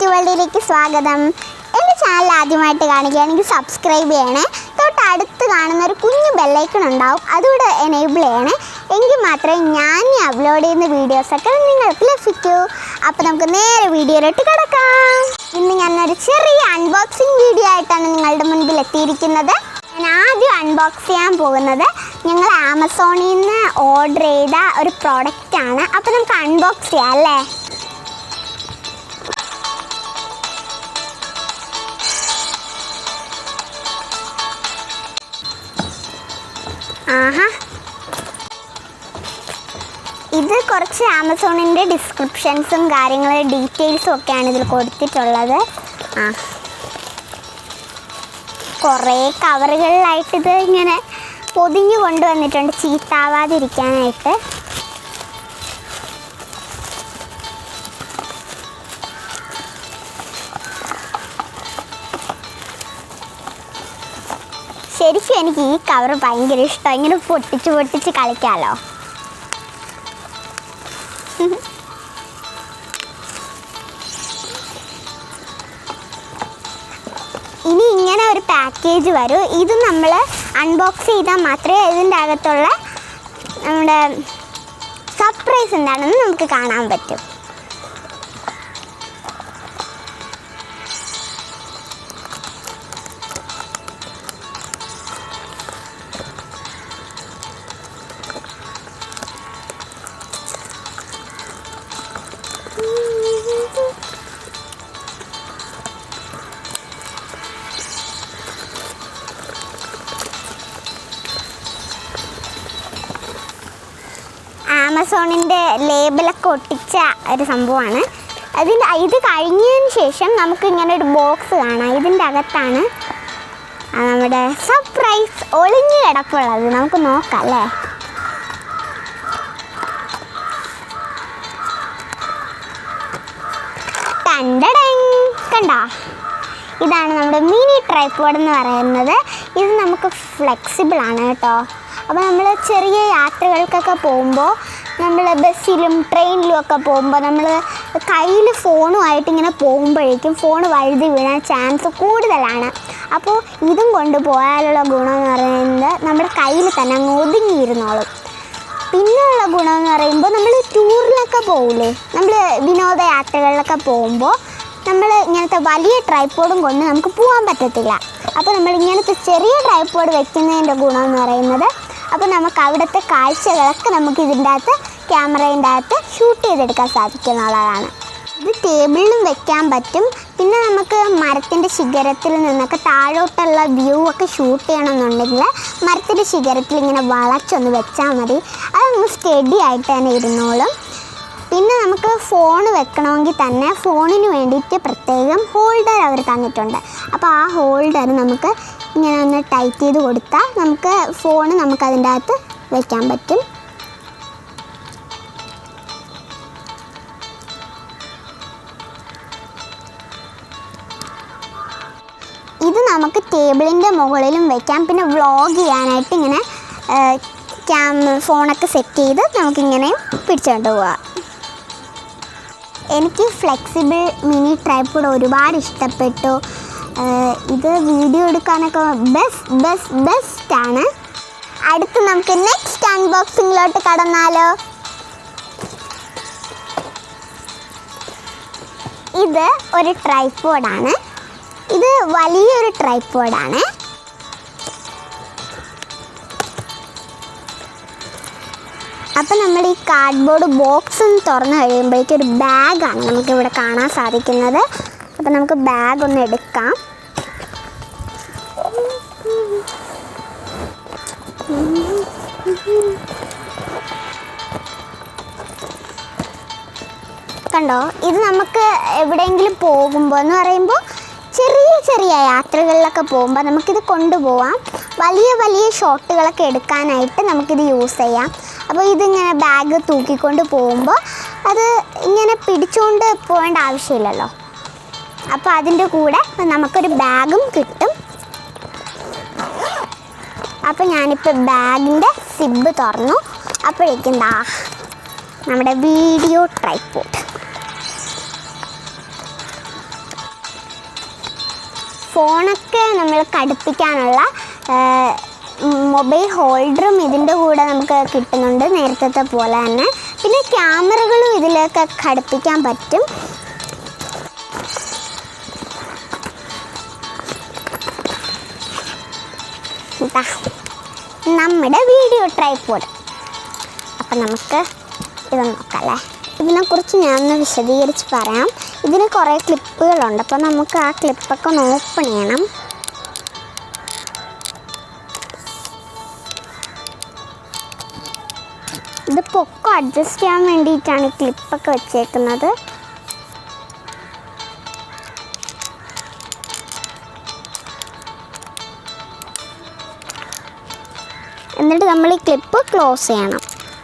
Tech വേൾഡിലേക്ക് സ്വാഗതം എൻ്റെ ചാനൽ ആദ്യമായിട്ട് കാണുകയാണെങ്കിൽ സബ്സ്ക്രൈബ് ചെയ്യണേ തൊട്ട് അടുത്ത് കാണുന്ന ഒരു കുഞ്ഞു ബെല്ലൈക്കൺ ഉണ്ടാവും അതുകൂടെ എനേബിൾ ചെയ്യണേ എങ്കിൽ മാത്രമേ ഞാൻ ഈ അപ്ലോഡ് ചെയ്യുന്ന വീഡിയോസൊക്കെ നിങ്ങൾക്ക് ലഭിക്കൂ അപ്പോൾ നമുക്ക് നേരെ വീഡിയോയിലോട്ട് കിടക്കാം ഇന്ന് ഞാനൊരു ചെറിയ അൺബോക്സിങ് വീഡിയോ ആയിട്ടാണ് നിങ്ങളുടെ മുൻപിൽ എത്തിയിരിക്കുന്നത് ഞാൻ ആദ്യം അൺബോക്സ് ചെയ്യാൻ പോകുന്നത് ഞങ്ങൾ ആമസോണിൽ നിന്ന് ഓർഡർ ചെയ്ത ഒരു പ്രോഡക്റ്റ് ആണ് അപ്പോൾ നമുക്ക് അൺബോക്സ് ചെയ്യാം അല്ലേ ആഹാ ഇത് കുറച്ച് ആമസോണിൻ്റെ ഡിസ്ക്രിപ്ഷൻസും കാര്യങ്ങളും ഡീറ്റെയിൽസും ഒക്കെയാണ് ഇതിൽ കൊടുത്തിട്ടുള്ളത് ആ കുറേ കവറുകളിലായിട്ട് ഇത് ഇങ്ങനെ പൊതിഞ്ഞു കൊണ്ടുവന്നിട്ടുണ്ട് ചീത്താവാതിരിക്കാനായിട്ട് ശരിക്കും എനിക്ക് ഈ കവർ ഭയങ്കര ഇഷ്ടമാണ് ഇങ്ങനെ പൊട്ടിച്ച് പൊട്ടിച്ച് കളിക്കാമല്ലോ ഇനി ഇങ്ങനെ ഒരു പാക്കേജ് വരും ഇത് നമ്മൾ അൺബോക്സ് ചെയ്താൽ മാത്രമേ ഇതിൻ്റെ അകത്തുള്ള നമ്മുടെ സർപ്രൈസ് എന്താണെന്ന് നമുക്ക് കാണാൻ പറ്റും ആമസോണിൻ്റെ ലേബലൊക്കെ ഒട്ടിച്ച ഒരു സംഭവമാണ് അതിൻ്റെ ഇത് കഴിഞ്ഞതിന് ശേഷം നമുക്ക് ഇങ്ങനെ ഒരു ബോക്സ് കാണാം ഇതിൻ്റെ അകത്താണ് ആ നമ്മുടെ സർപ്രൈസ് ഒളിഞ്ഞു കിടപ്പുള്ളത് നമുക്ക് നോക്കാം അല്ലേ ടണ്ടടങ്. കണ്ടോ ഇതാണ് നമ്മുടെ മിനി ട്രൈപ്പോഡ് എന്ന് പറയുന്നത് ഇത് നമുക്ക് ഫ്ലെക്സിബിൾ ആണ് കേട്ടോ അപ്പോൾ നമ്മൾ ചെറിയ യാത്രകൾക്കൊക്കെ പോകുമ്പോൾ നമ്മൾ ബസ്സിലും ട്രെയിനിലും ഒക്കെ പോകുമ്പോൾ നമ്മൾ കയ്യിൽ ഫോണുമായിട്ട് ഇങ്ങനെ പോകുമ്പോഴേക്കും ഫോൺ വഴുതി വീഴാൻ ചാൻസ് കൂടുതലാണ് അപ്പോൾ ഇതും കൊണ്ട് പോയാലുള്ള ഗുണം എന്ന് പറയുന്നത് നമ്മുടെ കയ്യിൽ തന്നെ അങ്ങ് ഒതുങ്ങിയിരുന്നോളും പിന്നെയുള്ള ഗുണം എന്ന് പറയുമ്പോൾ നമ്മൾ ടൂറിലൊക്കെ പോകില്ലേ നമ്മൾ വിനോദയാത്രകളിലൊക്കെ പോകുമ്പോൾ നമ്മൾ ഇങ്ങനത്തെ വലിയ ട്രൈപ്പോഡും കൊണ്ട് നമുക്ക് പോകാൻ പറ്റത്തില്ല അപ്പോൾ നമ്മൾ ഇങ്ങനത്തെ ചെറിയ ട്രൈപ്പോഡ് വെക്കുന്നതിൻ്റെ ഗുണം എന്ന് പറയുന്നത് അപ്പോൾ നമുക്ക് അവിടുത്തെ കാഴ്ചകളൊക്കെ നമുക്ക് ഇതിൻ്റെ അകത്ത് ക്യാമറേൻ്റെ അകത്ത് ഷൂട്ട് ചെയ്തെടുക്കാൻ സാധിക്കും എന്നുള്ളതാണ് ഇത് ടേബിളിലും വെക്കാൻ പറ്റും പിന്നെ നമുക്ക് മരത്തിൻ്റെ ശിഖരത്തിൽ നിന്നൊക്കെ താഴോട്ടുള്ള വ്യൂ ഒക്കെ ഷൂട്ട് ചെയ്യണമെന്നുണ്ടെങ്കിൽ മരത്തിൻ്റെ ശിഖരത്തിൽ ഇങ്ങനെ വളച്ചൊന്ന് വെച്ചാൽ മതി അതങ്ങ് സ്റ്റഡി ആയിട്ട് തന്നെ ഇരുന്നോളും പിന്നെ നമുക്ക് ഫോൺ വെക്കണമെങ്കിൽ തന്നെ ഫോണിന് വേണ്ടിയിട്ട് പ്രത്യേകം ഹോൾഡർ അവർ തന്നിട്ടുണ്ട് അപ്പോൾ ആ ഹോൾഡർ നമുക്ക് ഇങ്ങനെ ഒന്ന് ടൈറ്റ് ചെയ്ത് കൊടുത്താൽ നമുക്ക് ഫോൺ നമുക്ക് അതിൻ്റെ അകത്ത് വെക്കാൻ പറ്റും ഇത് നമുക്ക് ടേബിളിൻ്റെ മുകളിലും വെക്കാം പിന്നെ വ്ളോഗ് ചെയ്യാനായിട്ട് ഇങ്ങനെ ക്യാം ഫോണൊക്കെ സെറ്റ് ചെയ്ത് നമുക്കിങ്ങനെ പിടിച്ചുകൊണ്ട് പോവാം എനിക്ക് ഫ്ലെക്സിബിൾ മിനി ട്രൈപ്പോഡ് ഒരുപാട് ഇഷ്ടപ്പെട്ടു ഏഹ് ഇത് വീഡിയോ എടുക്കാനൊക്കെ ബെസ്റ്റ് ബെസ്റ്റ് ബെസ്റ്റ് ആണ് അടുത്ത് നമുക്ക് നെക്സ്റ്റ് അൺബോക്സിങ്ങിലോട്ട് കടന്നാലോ ഇത് ഒരു ട്രൈപ്പോഡാണ് ഇത് വലിയൊരു ട്രൈപ്പോഡാണ് അപ്പം നമ്മൾ ഈ കാർഡ്ബോർഡ് ബോക്സ് ഒന്ന് തുറന്നു കഴിയുമ്പോഴേക്കും ഒരു ബാഗാണ് നമുക്ക് ഇവിടെ കാണാൻ സാധിക്കുന്നത് അപ്പം നമുക്ക് ബാഗ് ഒന്ന് എടുക്കാം കണ്ടോ ഇത് നമുക്ക് എവിടെയെങ്കിലും പോകുമ്പോൾ എന്ന് പറയുമ്പോൾ ചെറിയ ചെറിയ യാത്രകളിലൊക്കെ പോകുമ്പോൾ നമുക്കിത് കൊണ്ടുപോകാം വലിയ വലിയ ഷോട്ടുകളൊക്കെ എടുക്കാനായിട്ട് നമുക്കിത് യൂസ് ചെയ്യാം അപ്പോൾ ഇതിങ്ങനെ ബാഗ് തൂക്കിക്കൊണ്ട് പോകുമ്പോൾ അത് ഇങ്ങനെ പിടിച്ചുകൊണ്ട് പോകേണ്ട ആവശ്യമില്ലല്ലോ അപ്പോൾ അതിൻ്റെ കൂടെ നമുക്കൊരു ബാഗും കിട്ടും അപ്പോൾ ഞാനിപ്പോൾ ബാഗിൻ്റെ സിബ് തുറന്നു അപ്പോഴേക്കും ദാ നമ്മുടെ വീഡിയോ ട്രൈപ്പോട്ട് ഫോണൊക്കെ നമ്മൾ ഘടിപ്പിക്കാനുള്ള മൊബൈൽ ഹോൾഡറും ഇതിൻ്റെ കൂടെ നമുക്ക് കിട്ടുന്നുണ്ട് നേരത്തെ പോലെ തന്നെ പിന്നെ ക്യാമറകളും ഇതിലൊക്കെ ഘടിപ്പിക്കാൻ പറ്റും ഇതാ നമ്മുടെ വീഡിയോ ട്രൈപ്പോഡ് അപ്പം നമുക്ക് ഇത് നോക്കാം അല്ലേ ഇതിനെക്കുറിച്ച് ഞാനൊന്ന് വിശദീകരിച്ച് പറയാം ഇതിന് കുറേ ക്ലിപ്പുകളുണ്ട് അപ്പോൾ നമുക്ക് ആ ക്ലിപ്പൊക്കെ ഒന്ന് ഓപ്പൺ ചെയ്യണം ഇത് പൊക്കം അഡ്ജസ്റ്റ് ചെയ്യാൻ വേണ്ടിയിട്ടാണ് ഈ ക്ലിപ്പൊക്കെ വെച്ചേക്കുന്നത് എന്നിട്ട് നമ്മൾ ഈ ക്ലിപ്പ് ക്ലോസ് ചെയ്യണം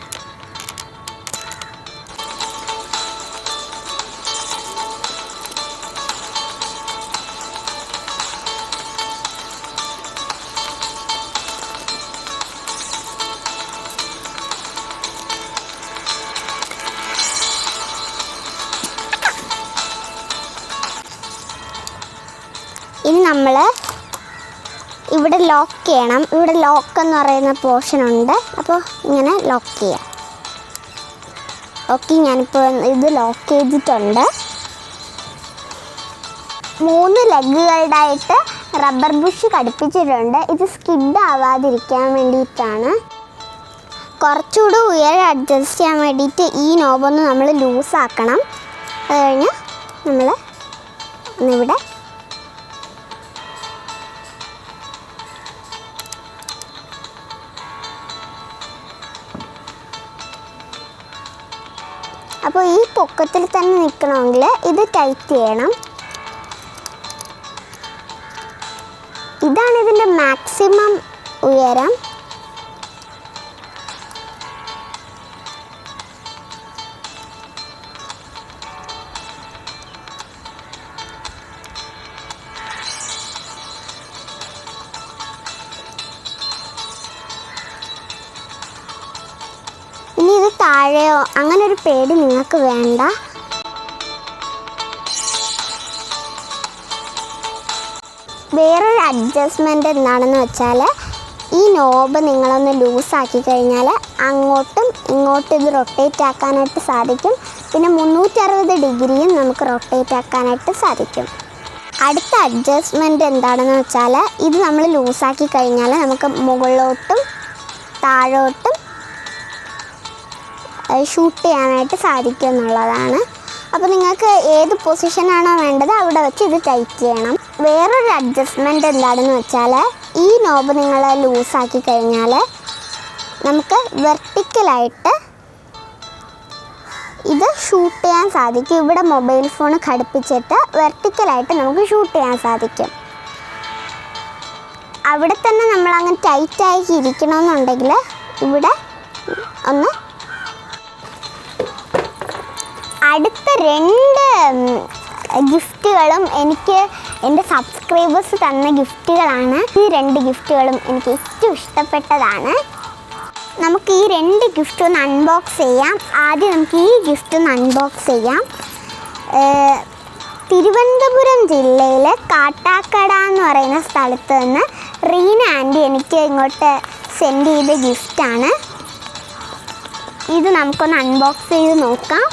ഇനി നമ്മൾ ഇവിടെ ലോക്ക് ചെയ്യണം ഇവിടെ ലോക്ക് എന്ന് പറയുന്ന പോർഷൻ ഉണ്ട് അപ്പോൾ ഇങ്ങനെ ലോക്ക് ചെയ്യാം ഓക്കെ ഞാനിപ്പോൾ ഇത് ലോക്ക് ചെയ്തിട്ടുണ്ട് മൂന്ന് ലെഗുകളുടായിട്ട് റബ്ബർ ബുഷ് ഘടിപ്പിച്ചിട്ടുണ്ട് ഇത് സ്കിഡ് ആവാതിരിക്കാൻ വേണ്ടിയിട്ടാണ് കുറച്ചുകൂടി ഉയരം അഡ്ജസ്റ്റ് ചെയ്യാൻ വേണ്ടിയിട്ട് ഈ നോബൊന്ന് നമ്മൾ ലൂസാക്കണം അത് കഴിഞ്ഞ് നമ്മൾ ഒന്നിവിടെ അപ്പോൾ ഈ പൊക്കത്തിൽ തന്നെ നിൽക്കണമെങ്കിൽ ഇത് ടൈറ്റ് ചെയ്യണം ഇതാണ് ഇതിൻ്റെ മാക്സിമം ഉയരം ഇനി ഇത് താഴെയോ അങ്ങനെ ഒരു പേടി നിങ്ങൾക്ക് വേണ്ട വേറൊരു അഡ്ജസ്റ്റ്മെൻ്റ് എന്താണെന്ന് വെച്ചാൽ ഈ നോബ് നിങ്ങളൊന്ന് ലൂസാക്കി കഴിഞ്ഞാൽ അങ്ങോട്ടും ഇങ്ങോട്ടും ഇത് റൊട്ടേറ്റ് ആക്കാനായിട്ട് സാധിക്കും പിന്നെ മുന്നൂറ്ററുപത് ഡിഗ്രിയും നമുക്ക് റൊട്ടേറ്റ് ആക്കാനായിട്ട് സാധിക്കും അടുത്ത അഡ്ജസ്റ്റ്മെൻറ്റ് എന്താണെന്ന് വെച്ചാൽ ഇത് നമ്മൾ ലൂസാക്കി കഴിഞ്ഞാൽ നമുക്ക് മുകളിലോട്ടും താഴോട്ടും ഷൂട്ട് ചെയ്യാനായിട്ട് സാധിക്കും എന്നുള്ളതാണ് അപ്പോൾ നിങ്ങൾക്ക് ഏത് പൊസിഷനാണോ വേണ്ടത് അവിടെ വെച്ച് ഇത് ടൈറ്റ് ചെയ്യണം വേറൊരു അഡ്ജസ്റ്റ്മെൻറ്റ് എന്താണെന്ന് വെച്ചാൽ ഈ നോബ് നിങ്ങൾ ലൂസാക്കി കഴിഞ്ഞാൽ നമുക്ക് വെർട്ടിക്കലായിട്ട് ഇത് ഷൂട്ട് ചെയ്യാൻ സാധിക്കും ഇവിടെ മൊബൈൽ ഫോൺ ഘടിപ്പിച്ചിട്ട് വെർട്ടിക്കലായിട്ട് നമുക്ക് ഷൂട്ട് ചെയ്യാൻ സാധിക്കും അവിടെ തന്നെ നമ്മൾ അങ്ങനെ ടൈറ്റായി ഇരിക്കണമെന്നുണ്ടെങ്കിൽ ഇവിടെ ഒന്ന് അടുത്ത രണ്ട് ഗിഫ്റ്റുകളും എനിക്ക് എൻ്റെ സബ്സ്ക്രൈബേഴ്സ് തന്ന ഗിഫ്റ്റുകളാണ് ഈ രണ്ട് ഗിഫ്റ്റുകളും എനിക്ക് ഏറ്റവും ഇഷ്ടപ്പെട്ടതാണ് നമുക്ക് ഈ രണ്ട് ഗിഫ്റ്റ് ഒന്ന് അൺബോക്സ് ചെയ്യാം ആദ്യം നമുക്ക് ഈ ഗിഫ്റ്റ് ഒന്ന് അൺബോക്സ് ചെയ്യാം ഏർ, തിരുവനന്തപുരം ജില്ലയിലെ കാട്ടാക്കട എന്ന് പറയുന്ന സ്ഥലത്ത് നിന്ന് റീന ആൻറ്റി എനിക്ക് ഇങ്ങോട്ട് സെൻഡ് ചെയ്ത ഗിഫ്റ്റാണ് ഇത് നമുക്കൊന്ന് അൺബോക്സ് ചെയ്ത് നോക്കാം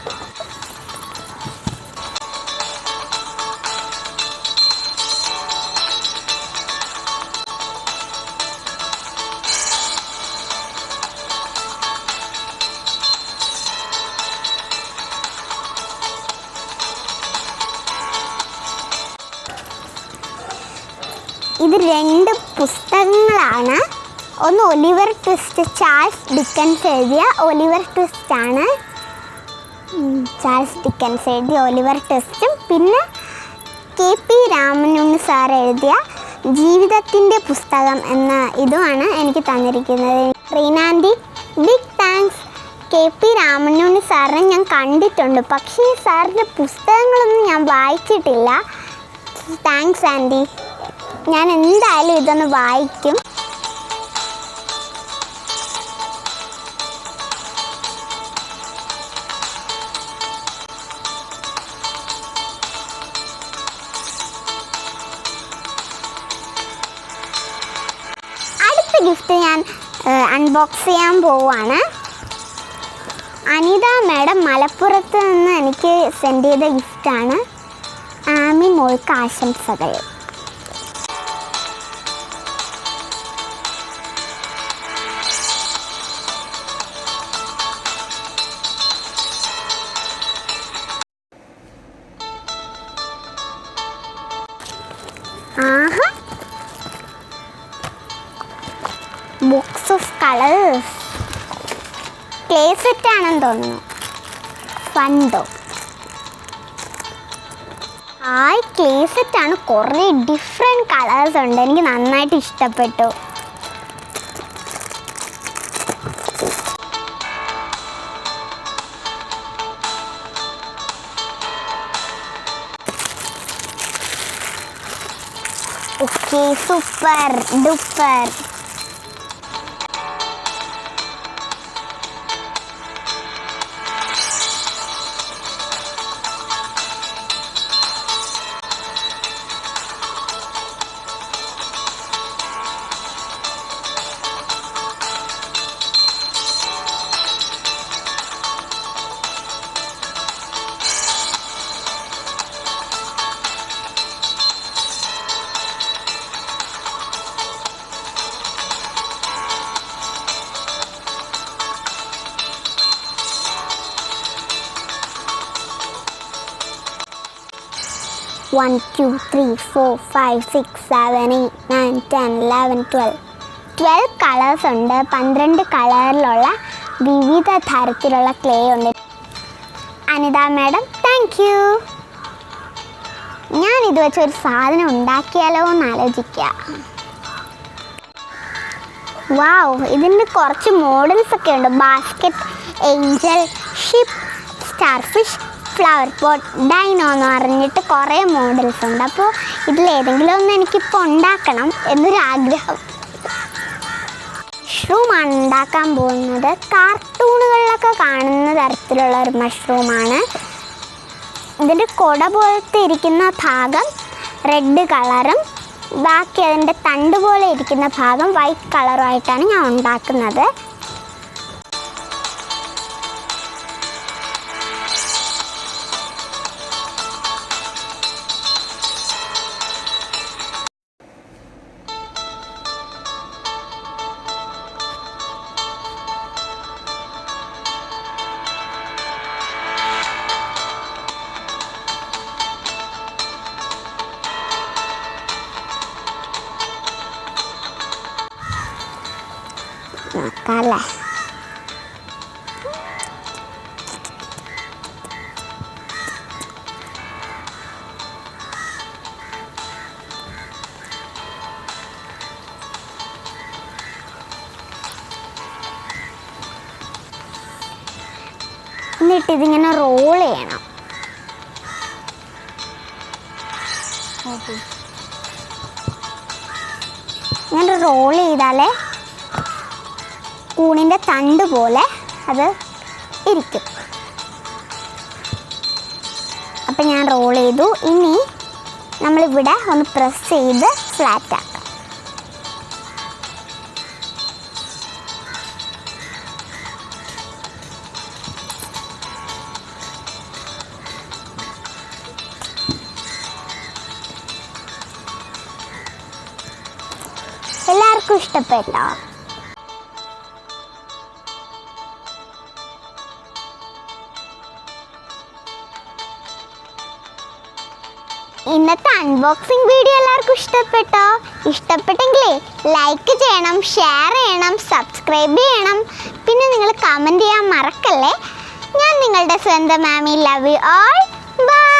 ഇത് രണ്ട് പുസ്തകങ്ങളാണ് ഒന്ന് ഒലിവർ ട്വിസ്റ്റ് ചാൾസ് ഡിക്കൻസ് എഴുതിയ ഒലിവർ ട്വിസ്റ്റ് ആണ് ഉം, ചാൾസ് ഡിക്കൻസ് എഴുതിയ ഒലിവർ ട്വിസ്റ്റും പിന്നെ കെ പി രാമനുണ്ണി സാർ എഴുതിയ ജീവിതത്തിൻ്റെ പുസ്തകം എന്ന ഇതുമാണ് എനിക്ക് തന്നിരിക്കുന്നത് റീനാൻഡി big thanks K P Ramanunni സാറിനെ ഞാൻ കണ്ടിട്ടുണ്ട് പക്ഷേ ഈ സാറിൻ്റെ പുസ്തകങ്ങളൊന്നും ഞാൻ വായിച്ചിട്ടില്ല താങ്ക്സ് ആൻറ്റി ഞാൻ എന്തായാലും ഇതൊന്ന് വായിക്കും ഞാൻ അൺബോക്സ് ചെയ്യാൻ പോവാണ് അനിത മാഡം മലപ്പുറത്ത് നിന്ന് എനിക്ക് സെൻഡ് ചെയ്ത ഗിഫ്റ്റാണ് ആമി മോൾക്ക് ആശംസകൾ ആഹാ books of colours clay set ആണെന്ന് തോന്നുന്നു ഫണ്ടോ ഹായ് ക്ലേ സെറ്റ് ആണ് കുറേ ഡിഫറെൻറ്റ് കളേഴ്സ് ഉണ്ട് എനിക്ക് നന്നായിട്ട് ഇഷ്ടപ്പെട്ടു okay super duper one two three four five six seven eight nine ten eleven twelve twelve colours ഉണ്ട് പന്ത്രണ്ട് കളറിലുള്ള വിവിധ തരത്തിലുള്ള ക്ലേ ഉണ്ട് അനിത മാഡം താങ്ക് യു ഞാൻ ഇത് വെച്ച് ഒരു സാധനം ഉണ്ടാക്കിയാലോ എന്ന് ആലോചിക്കുക വാവ് ഇതിന് കുറച്ച് മോഡൽസ് ഒക്കെ ഉണ്ട് basket angel ship starfish flower pot dino എന്ന് പറഞ്ഞിട്ട് കുറേ മോഡൽസ് ഉണ്ട് അപ്പോൾ ഇതിലേതെങ്കിലും ഒന്ന് എനിക്കിപ്പോൾ ഉണ്ടാക്കണം എന്നൊരു ആഗ്രഹം മഷ്റൂമാണ് ഉണ്ടാക്കാൻ പോകുന്നത് കാർട്ടൂണുകളിലൊക്കെ കാണുന്ന തരത്തിലുള്ള ഒരു മഷ്റൂമാണ് ഇതിൻ്റെ കൊട പോലത്തെ ഇരിക്കുന്ന ഭാഗം റെഡ് കളറും ബാക്കി അതിൻ്റെ തണ്ട് പോലെ ഇരിക്കുന്ന ഭാഗം വൈറ്റ് കളറുമായിട്ടാണ് ഞാൻ ഉണ്ടാക്കുന്നത് നോക്കാല്ലേ എന്നിട്ട് ഇതിങ്ങനെ റോൾ ചെയ്യണം ഇങ്ങനെ റോൾ ചെയ്താലേ കൂണിൻ്റെ തണ്ട് പോലെ അത് ഇരിക്കും അപ്പം ഞാൻ റോൾ ചെയ്തു ഇനി നമ്മളിവിടെ ഒന്ന് പ്രസ് ചെയ്ത് ഫ്ലാറ്റ് ആക്കാം എല്ലാവർക്കും ഇഷ്ടപ്പെട്ടോ ഇന്നത്തെ അൺബോക്സിംഗ് വീഡിയോ എല്ലാവർക്കും ഇഷ്ടപ്പെട്ടോ ഇഷ്ടപ്പെട്ടെങ്കിലേ ലൈക്ക് ചെയ്യണം ഷെയർ ചെയ്യണം സബ്സ്ക്രൈബ് ചെയ്യണം പിന്നെ നിങ്ങൾ കമൻറ്റ് ചെയ്യാൻ മറക്കല്ലേ ഞാൻ നിങ്ങളുടെ സ്വന്തം മാമി ലവ് യു ഓൾ ബൈ